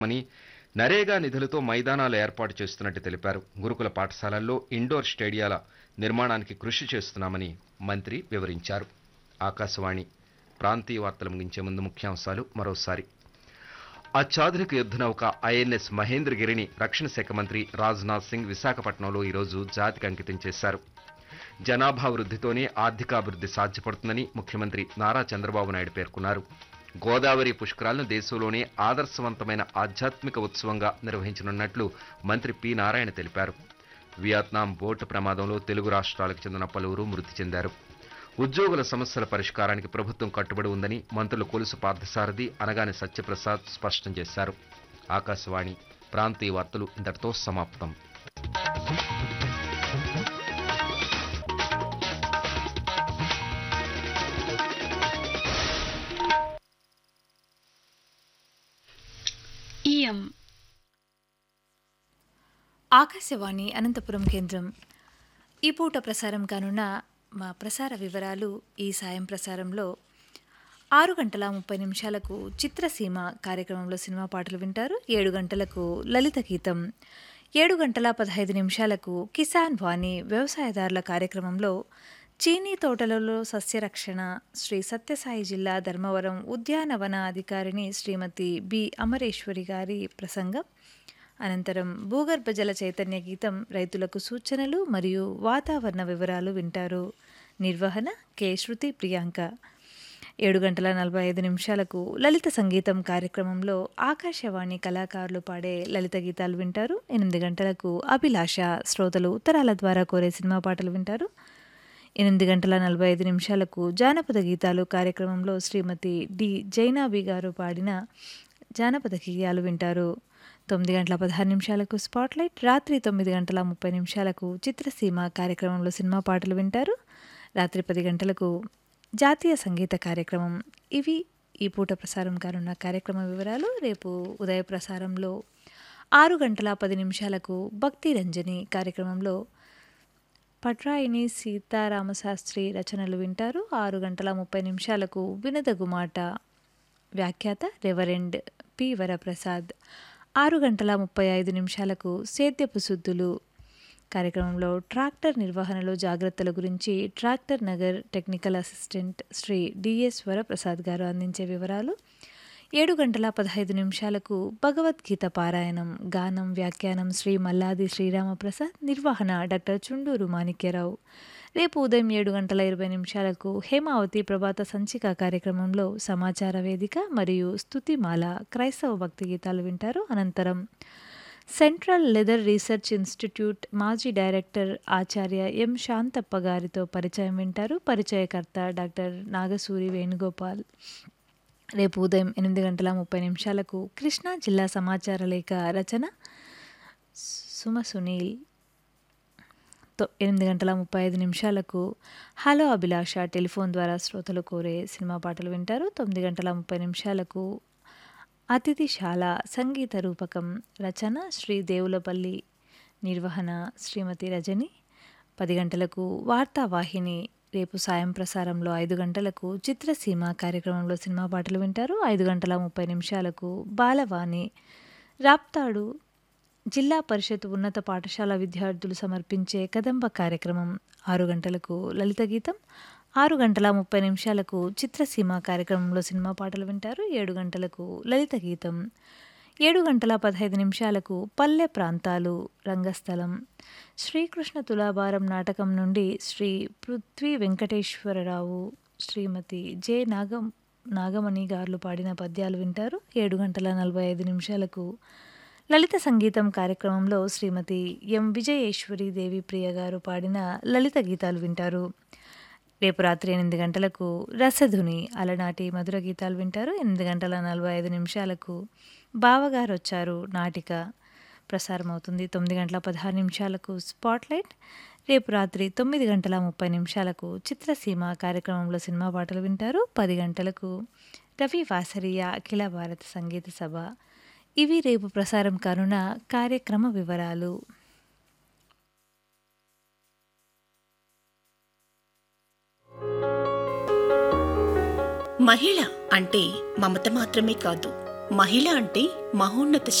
మని నరేగా నిధులతో మైదానాలు ఏర్పాటు చేస్తున్నట్టు తెలిపారు గురుకుల పాఠశాలల్లో ఇండోర్ స్టేడియాల నిర్మాణానికి కృషి చేస్తున్నామని మంత్రి వివరించారు ఆకాశవాణి ప్రాంతీయ వార్తలు ముగించే ముందు ముఖ్యాంశాలు మరోసారి అత్యాధునిక యుద్ధ నౌక ఐఎన్ఎస్ మహేంద్రగిరిని రక్షణ శాఖ మంత్రి రాజ్నాథ్ సింగ్ విశాఖపట్నంలో ఈరోజు జాతికి అంకితం చేశారు జనాభా వృద్ధితోనే ఆర్థికాభివృద్ధి సాధ్యపడుతుందని ముఖ్యమంత్రి నారా చంద్రబాబు నాయుడు పేర్కొన్నారు గోదావరి పుష్కరాలను దేశంలోనే ఆదర్శవంతమైన ఆధ్యాత్మిక ఉత్సవంగా నిర్వహించనున్నట్లు మంత్రి పి నారాయణ తెలిపారు వియత్నాం బోటు ప్రమాదంలో తెలుగు రాష్ట్రాలకు చెందిన పలువురు మృతి చెందారు ఉద్యోగుల సమస్యల పరిష్కారానికి ప్రభుత్వం కట్టుబడి ఉందని మంత్రులు కొలుసు పార్థసారథి అనగాని సత్యప్రసాద్ స్పష్టం చేశారు ఆకాశవాణి ప్రాంతీయ వార్తలు ఇంతటితో సమాప్తం ఇయం ఆకాశవాణి అనంతపురం కేంద్రం ఈ పూట ప్రసారం కానున్న మా ప్రసార వివరాలు ఈ సాయం ప్రసారంలో ఆరు గంటల ముప్పై నిమిషాలకు చిత్రసీమ కార్యక్రమంలో సినిమా పాటలు వింటారు ఏడు గంటలకు లలిత గీతం ఏడు గంటల పదహైదు నిమిషాలకు కిసాన్ వాణి వ్యవసాయదారుల కార్యక్రమంలో చీనీ తోటలలో సస్యరక్షణ శ్రీ సత్యసాయి జిల్లా ధర్మవరం ఉద్యానవన అధికారిని శ్రీమతి బి అమరేశ్వరి గారి ప్రసంగం అనంతరం భూగర్భ జల చైతన్య గీతం రైతులకు సూచనలు మరియు వాతావరణ వివరాలు వింటారు నిర్వహణ కె శృతి ప్రియాంక ఏడు గంటల నలభై ఐదు నిమిషాలకు లలిత సంగీతం కార్యక్రమంలో ఆకాశవాణి కళాకారులు పాడే లలిత గీతాలు వింటారు ఎనిమిది గంటలకు అభిలాష శ్రోతలు ఉత్తరాల ద్వారా కోరే సినిమా పాటలు వింటారు ఎనిమిది గంటల నలభై ఐదు నిమిషాలకు జానపద గీతాలు కార్యక్రమంలో శ్రీమతి డి జైనాబి గారు పాడిన జానపద గీయాలు వింటారు తొమ్మిది గంటల పదహారు నిమిషాలకు స్పాట్లైట్ రాత్రి తొమ్మిది గంటల ముప్పై నిమిషాలకు చిత్రసీమ కార్యక్రమంలో సినిమా పాటలు వింటారు రాత్రి పది గంటలకు జాతీయ సంగీత కార్యక్రమం ఇవి ఈ పూట ప్రసారం కానున్న కార్యక్రమ వివరాలు రేపు ఉదయ ప్రసారంలో ఆరు గంటల పది నిమిషాలకు భక్తి రంజని కార్యక్రమంలో పట్రాయిని సీతారామశాస్త్రి రచనలు వింటారు ఆరు గంటల ముప్పై నిమిషాలకు వినదగు మాట వ్యాఖ్యాత రెవరెండ్ పి వరప్రసాద్ ఆరు గంటల ముప్పై ఐదు నిమిషాలకు సేద్యపు శుద్ధులు కార్యక్రమంలో ట్రాక్టర్ నిర్వహణలో జాగ్రత్తల గురించి tractor Nagar technical assistant Shri D S Varaprasad గారు అందించే వివరాలు ఏడు గంటల పదహైదు నిమిషాలకు భగవద్గీత పారాయణం గానం వ్యాఖ్యానం శ్రీ మల్లాది శ్రీరామప్రసాద్ నిర్వహణ డాక్టర్ చుండూరు మాణిక్యరావు రేపు ఉదయం ఏడు గంటల ఇరవై నిమిషాలకు హేమావతి ప్రభాత సంచిక కార్యక్రమంలో సమాచార వేదిక మరియు స్తుతిమాల క్రైస్తవ భక్తి గీతాలు వింటారు అనంతరం సెంట్రల్ లెదర్ రీసెర్చ్ ఇన్స్టిట్యూట్ మాజీ డైరెక్టర్ ఆచార్య ఎం శాంతప్ప గారితో పరిచయం వింటారు పరిచయకర్త డాక్టర్ నాగసూరి వేణుగోపాల్ రేపు ఉదయం ఎనిమిది గంటల ముప్పై నిమిషాలకు కృష్ణా జిల్లా సమాచార లేఖ రచన సుమ సునీల్ తో ఎనిమిది గంటల ముప్పై ఐదు నిమిషాలకు హలో అభిలాష టెలిఫోన్ ద్వారా శ్రోతలు కోరే సినిమా పాటలు వింటారు తొమ్మిది గంటల ముప్పై నిమిషాలకు అతిథిశాల సంగీత రూపకం రచన శ్రీ దేవులపల్లి నిర్వహణ శ్రీమతి రజని పది గంటలకు వార్తావాహిని రేపు సాయం ప్రసారంలో ఐదు గంటలకు చిత్రసీమ కార్యక్రమంలో సినిమా పాటలు వింటారు ఐదు గంటల ముప్పై నిమిషాలకు బాలవాణి రాప్తాడు జిల్లా పరిషత్ ఉన్నత పాఠశాల విద్యార్థులు సమర్పించే కదంబ కార్యక్రమం ఆరు గంటలకు లలిత గీతం ఆరు గంటల ముప్పై నిమిషాలకు చిత్రసీమ కార్యక్రమంలో సినిమా పాటలు వింటారు ఏడు గంటలకు లలిత గీతం ఏడు గంటల పదహైదు నిమిషాలకు పల్లె ప్రాంతాలు రంగస్థలం శ్రీకృష్ణ తులాభారం నాటకం నుండి శ్రీ పృథ్వీ వెంకటేశ్వరరావు శ్రీమతి జె నాగం నాగమణి గారు పాడిన పద్యాలు వింటారు ఏడు గంటల నలభై ఐదు నిమిషాలకు లలిత సంగీతం కార్యక్రమంలో శ్రీమతి ఎం విజయేశ్వరి దేవి ప్రియ గారు పాడిన లలిత గీతాలు వింటారు రేపు రాత్రి ఎనిమిది గంటలకు రసధుని అలనాటి మధుర గీతాలు వింటారు ఎనిమిది గంటల నలభై ఐదు నిమిషాలకు బావగారు వచ్చారు నాటిక ప్రసారం అవుతుంది తొమ్మిది గంటల పదహారు నిమిషాలకు స్పాట్లైట్ రేపు రాత్రి తొమ్మిది గంటల ముప్పై నిమిషాలకు చిత్రసీమ కార్యక్రమంలో సినిమా పాటలు వింటారు పది గంటలకు రవి వాసరియ అఖిల భారత సంగీత సభ ఇవి రేపు ప్రసారం కానున్న కార్యక్రమ వివరాలు మహిళ అంటే మమత మాత్రమే కాదు మహిళ అంటే మహోన్నత